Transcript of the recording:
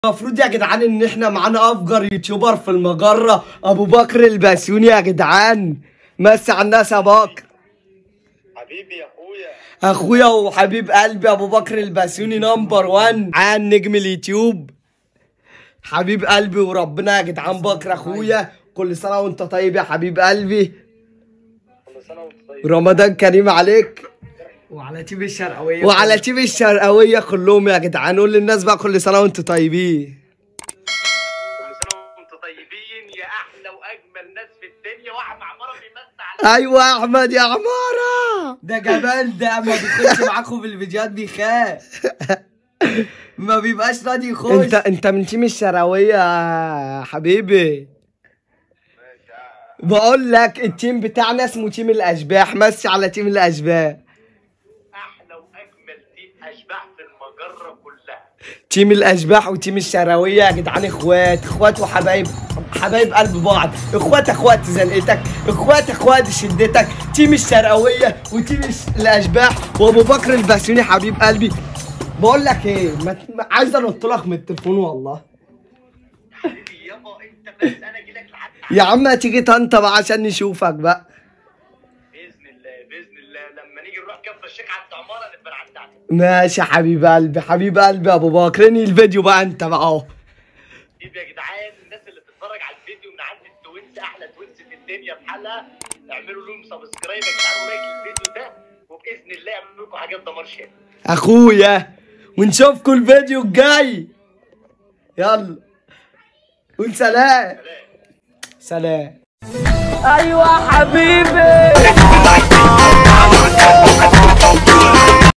المفروض يا جدعان ان احنا معانا افجر يوتيوبر في المجرة ابو بكر البسيوني يا جدعان مسي على الناس يا بكر حبيبي يا اخويا اخويا وحبيب قلبي ابو بكر البسيوني نمبر 1 عن نجم اليوتيوب حبيب قلبي وربنا يا جدعان بكر اخويا كل سنة وانت طيب يا حبيب قلبي كل سنه وانت طيب رمضان كريم عليك وعلى تيم الشرقاويه وعلى تيم الشرقاوية كلهم يا جدعان قول للناس بقى كل سنة وانتم طيبين كل سنه وانتم طيبين يا احلى واجمل ناس في الدنيا واحد عماره بيمس على ايوه يا احمد يا عمارة ده جمال ده ما بيخش معاكم في الفيديوهات بيخاف ما بيبقاش راضي يخش انت انت من تيم الشراوية يا حبيبي بقول لك التيم بتاعنا اسمه تيم الاشباح مسي على تيم الاشباح احلى واجمل تيم اشباح في المجره كلها تيم الاشباح وتيم الشراوية يا جدعان اخوات اخوات وحبايب حبايب قلب بعض اخوات اخوات زنقتك اخوات اخوات شدتك تيم الشرقاوية وتيم الش- الاشباح وابو بكر البسيوني حبيب قلبي بقول لك ايه ما ت- ما- عايز انط لك من التليفون والله حبيبي يابا انت بس انا اجي لك لحد يا عم تيجي طنطا بقى عشان نشوفك بقى باذن الله باذن الله لما نيجي نروح كفر الشيخ عند عماره نبقى نعدي عليك ماشي يا حبيب قلبي حبيب قلبي يا ابو بكر انهي الفيديو بقى انت بقى اهو حبيبي يا جدعان الناس اللي بتتفرج على الفيديو من عند التوينز احلى توينز في الدنيا بحالها اعملوا لهم سبسكرايب يا جدعان ولايك للفيديو ده وباذن الله يعملوا لكم حاجات دمار شامل اخويا ونشوفكم الفيديو الجاي يلا قول سلام سلام سلام ايوه حبيبي